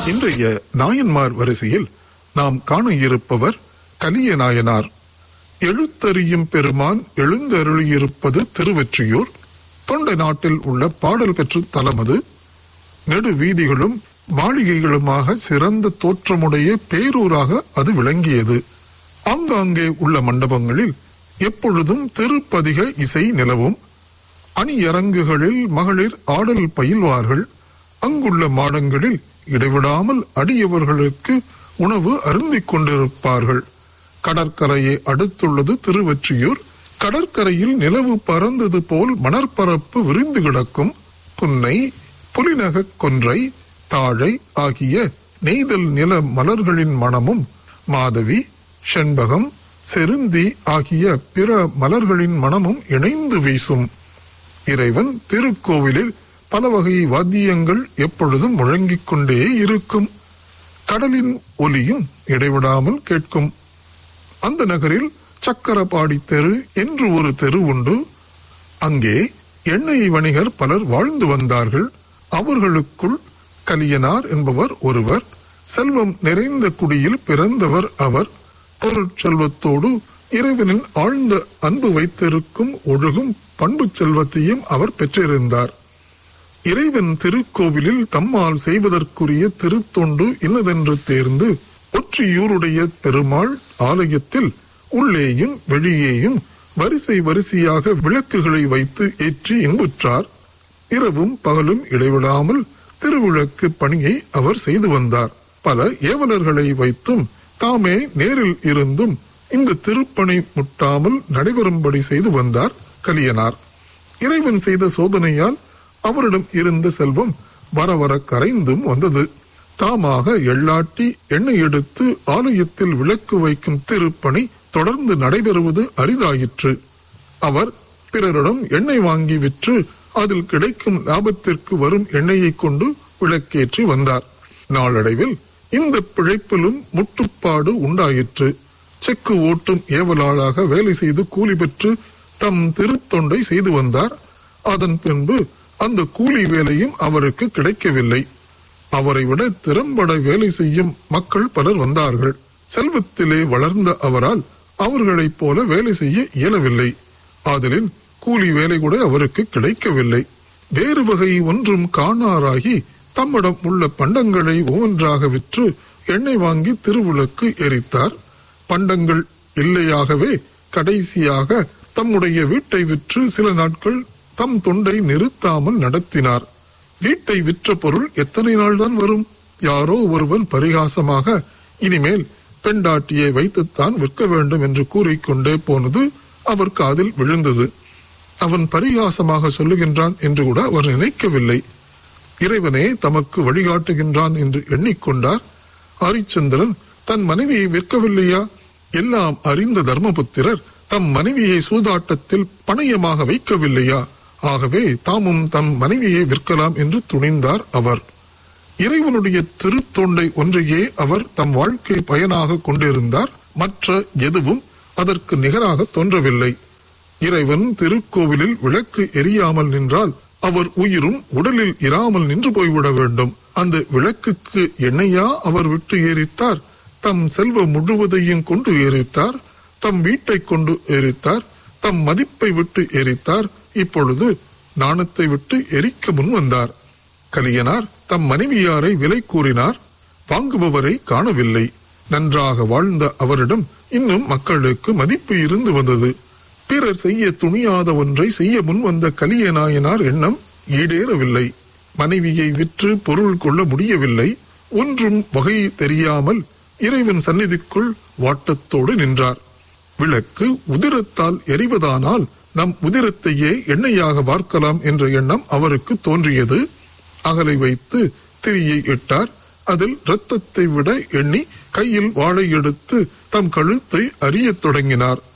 இன்றைய நாயன்மார் வரிசையில் நாம் காண இருப்பவர் கலிய நாயனார் எழுத்தறியும் பெருமான் எழுந்தருளியிருப்பது திருவெற்றியூர் தொண்டை நாட்டில் உள்ள பாடல் பெற்ற தலமது நெடு வீதிகளும் மாளிகைகளுமாக சிறந்த தோற்றமுடைய பேரூராக அது விளங்கியது ஆங்காங்கே உள்ள மண்டபங்களில் எப்பொழுதும் திருப்பதிக இசை நிலவும் அணியரங்குகளில் மகளிர் ஆடல் பயில்வார்கள் அங்குள்ள மாடங்களில் இடைவிடாமல் அடியவர்களுக்கு உணவு அருந்திக் கொண்டிருப்பார்கள் கடற்கரையை அடுத்துள்ளது திருவெற்றியூர் கடற்கரையில் நிலவு பறந்தது போல் மணற்பரப்பு விரிந்து கிடக்கும் புன்னை புலிநகக் கொன்றை தாழை ஆகிய நெய்தல் நில மலர்களின் மணமும் மாதவி செண்பகம் செருந்தி ஆகிய பிற மலர்களின் மணமும் இணைந்து வீசும் இறைவன் திருக்கோவிலில் பல வகை வாத்தியங்கள் எப்பொழுதும் முழங்கிக் கொண்டே இருக்கும் கடலின் ஒலியும் இடைவிடாமல் கேட்கும் அந்த நகரில் சக்கரபாடி தெரு என்று ஒரு தெரு உண்டு அங்கே எண்ணெய் வணிகர் பலர் வாழ்ந்து வந்தார்கள் அவர்களுக்குள் கலியனார் என்பவர் ஒருவர் செல்வம் நிறைந்த குடியில் பிறந்தவர் அவர் பொருட்செல்வத்தோடு இறைவனின் ஆழ்ந்த அன்பு வைத்திருக்கும் ஒழுகும் பண்பு செல்வத்தையும் அவர் பெற்றிருந்தார் இறைவன் திருக்கோவிலில் தம்மால் செய்வதற்குரிய திருத்தொண்டு இன்னதென்று தேர்ந்து ஒற்றியூருடைய பெருமாள் ஆலயத்தில் உள்ளேயும் வெளியேயும் வரிசை வரிசையாக விளக்குகளை வைத்து ஏற்றி இன்புற்றார் இரவும் பகலும் இடைவிடாமல் திருவிளக்கு பணியை அவர் செய்து வந்தார் பல ஏவலர்களை வைத்தும் தாமே நேரில் இருந்தும் இந்த திருப்பணி முட்டாமல் நடைபெறும்படி செய்து வந்தார் கலியனார் இறைவன் செய்த சோதனையால் அவரிடம் இருந்த செல்வம் வர வர கரைந்தும் வந்தது தாமாக எள்ளாட்டி எண்ணெய் எடுத்து ஆலயத்தில் விளக்கு வைக்கும் திருப்பணி தொடர்ந்து நடைபெறுவது அரிதாயிற்று அவர் பிறரிடம் எண்ணெய் வாங்கி விற்று அதில் கிடைக்கும் லாபத்திற்கு வரும் எண்ணெயை கொண்டு விளக்கேற்றி வந்தார் நாளடைவில் இந்த பிழைப்பிலும் முட்டுப்பாடு உண்டாயிற்று செக்கு ஓட்டும் ஏவலாளாக வேலை செய்து கூலி பெற்று தம் திருத்தொண்டை செய்து வந்தார் அதன் பின்பு அந்த கூலி வேலையும் அவருக்கு கிடைக்கவில்லை அவரை விட திறம்பட வேலை செய்யும் மக்கள் பலர் வந்தார்கள் செல்வத்திலே வளர்ந்த அவரால் அவர்களைப் போல வேலை செய்ய இயலவில்லை ஆதலின் கூலி வேலை கூட அவருக்கு கிடைக்கவில்லை வேறு வகை ஒன்றும் காணாராகி தம்மிடம் உள்ள பண்டங்களை ஒவ்வொன்றாக விற்று எண்ணெய் வாங்கி திருவிளக்கு எரித்தார் பண்டங்கள் இல்லையாகவே கடைசியாக தம்முடைய வீட்டை விற்று சில நாட்கள் தம் தொண்டை நிறுத்தாமல் நடத்தினார் வீட்டை விற்ற பொருள் எத்தனை நாள் தான் வரும் யாரோ ஒருவன் பரிகாசமாக இனிமேல் பெண்டாட்டியை வைத்துத்தான் விற்க வேண்டும் என்று கூறிக்கொண்டே போனது அவர் காதில் விழுந்தது அவன் பரிகாசமாக சொல்லுகின்றான் என்று கூட அவர் நினைக்கவில்லை இறைவனே தமக்கு வழிகாட்டுகின்றான் என்று எண்ணிக்கொண்டார் ஹரிச்சந்திரன் தன் மனைவியை விற்கவில்லையா எல்லாம் அறிந்த தர்மபுத்திரர் தம் மனைவியை சூதாட்டத்தில் பணயமாக வைக்கவில்லையா ஆகவே தாமும் தம் மனைவியை விற்கலாம் என்று துணிந்தார் அவர் இறைவனுடைய திருத்தொண்டை ஒன்றையே அவர் தம் வாழ்க்கை பயனாக கொண்டிருந்தார் மற்ற எதுவும் அதற்கு நிகராக தோன்றவில்லை இறைவன் திருக்கோவிலில் விளக்கு எரியாமல் நின்றால் அவர் உயிரும் உடலில் இராமல் நின்று போய்விட வேண்டும் அந்த விளக்குக்கு எண்ணெயா அவர் விட்டு எரித்தார் தம் செல்வம் முழுவதையும் கொண்டு எரித்தார் தம் வீட்டை கொண்டு எரித்தார் தம் மதிப்பை விட்டு எரித்தார் இப்பொழுது நாணத்தை விட்டு எரிக்க முன் வந்தார் கலியனார் தம் மனைவியாரை விலை கூறினார் வாங்குபவரை காணவில்லை நன்றாக வாழ்ந்த அவரிடம் இன்னும் மக்களுக்கு மதிப்பு இருந்து வந்தது பிறர் செய்ய துணியாத ஒன்றை செய்ய முன் வந்த கலிய நாயனார் எண்ணம் ஈடேறவில்லை மனைவியை விற்று பொருள் கொள்ள முடியவில்லை ஒன்றும் வகை தெரியாமல் இறைவன் சந்நிதிக்குள் வாட்டத்தோடு நின்றார் விளக்கு உதிரத்தால் எரிவதானால் நம் உதிரத்தையே எண்ணெயாக பார்க்கலாம் என்ற எண்ணம் அவருக்கு தோன்றியது அகலை வைத்து திரியை இட்டார் அதில் இரத்தத்தை விட எண்ணி கையில் வாழை எடுத்து தம் கழுத்தை அறியத் தொடங்கினார்